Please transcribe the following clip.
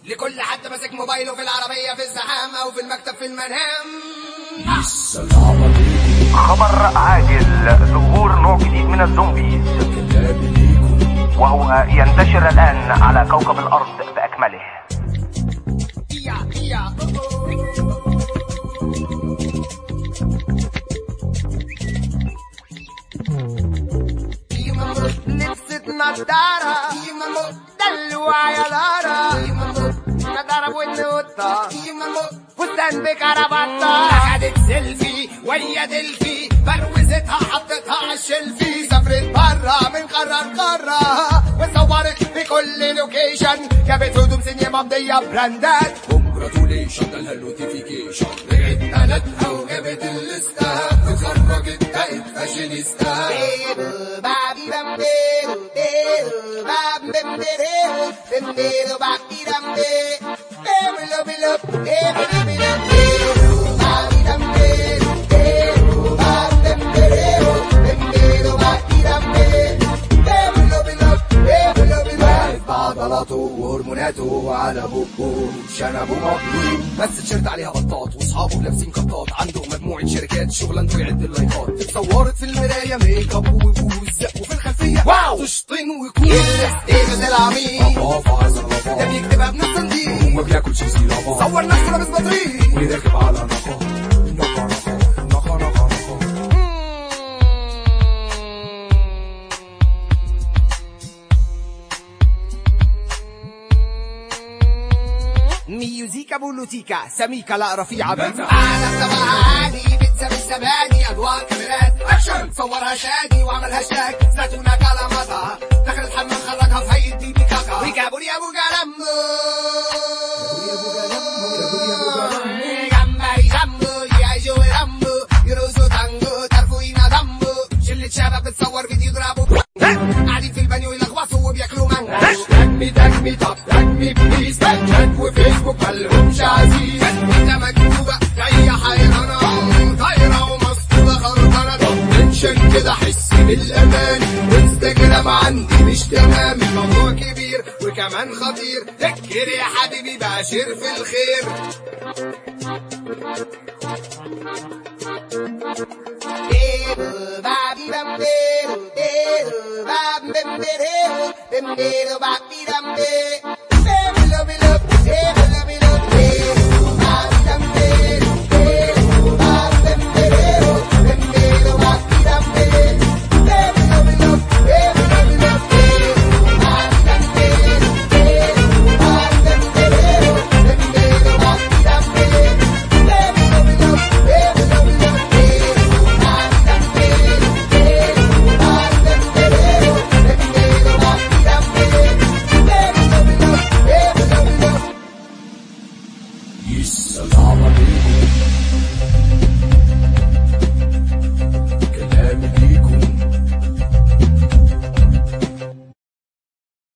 لكل حد ماسك موبايله في العربية في الزحام أو في المكتب في المنام خبر عاجل ظهور نوع جديد من الزومبيز وهو ينتشر الآن على كوكب الأرض بأكمله يا يا لبست نضارة دلوع يا لارا نضارة بودن قطة فستان بكرافطة أخدت سيلفي ويا دلفي بروزتها حطتها على الشلفي سافرت برا من قارة لقارة وصورت في كل لوكيشن جابت هدوم سنية ممضية براندات كونجراتوليشن ده النوتيفيكيشن رجعت قالتها وجابت الليستة اتخرجت بقت فاشينيستا بابي بامبيرو ديرو بام بامبيرو بامبيرو بابي دامبي بيرو بيلو بيرو بيلو بيرو بابي دامبيرو ديرو بام بامبيرو بامبيرو بابي دامبي بيرو بيلو بيرو بيلو بعضلاته وهرموناته على بوبو شنبه مبلول بس تيشيرت عليها بطاط واصحابه لابسين قطاط عنده مجموعه شركات شغلانته يعد اللايكات اتصورت في المرايه ميك اب وبوز وفي الخلفيه واو تشطين وكوز ايه العميق ده بيكتبها بنفس الدين وبياكل شيزي لافا صور نفسه لابس بطريق ويركب على نقا نقا نقا نقا نقا نقا ميوزيكا بولوتيكا سميكا لا رفيعة بيتا أنا سبعاني بيتزا بالزباني أضواء كاميرات أكشن صورها شادي وعمل هاشتاج زيتونة كلاماتا دخل الحمام خرجها في هيئة بيبي كاكا وجابوا لي أبو جرامبو جمبري جامبو يعيشوا ويرمبو يرقصوا تانجو ترفوينا دمبو شلة شباب بتصور فيديو يضربوا قاعدين في البانيو يلغوصوا وبياكلوا مانجا تجمي تجمي طب تجمي بليز تجمي وفيسبوك ملهمش عزيز انت مكتوبة جاية حيرانة طايرة ومسطوبة غلطانة طب منشن كده حس بالامان انستجرام عندي مش تمام الموضوع كبير وكمان خطير ذكر يا حبيبي باشر في الخير Dedo, babi bambero, dedo, bam bambero, bambero, babi bambero.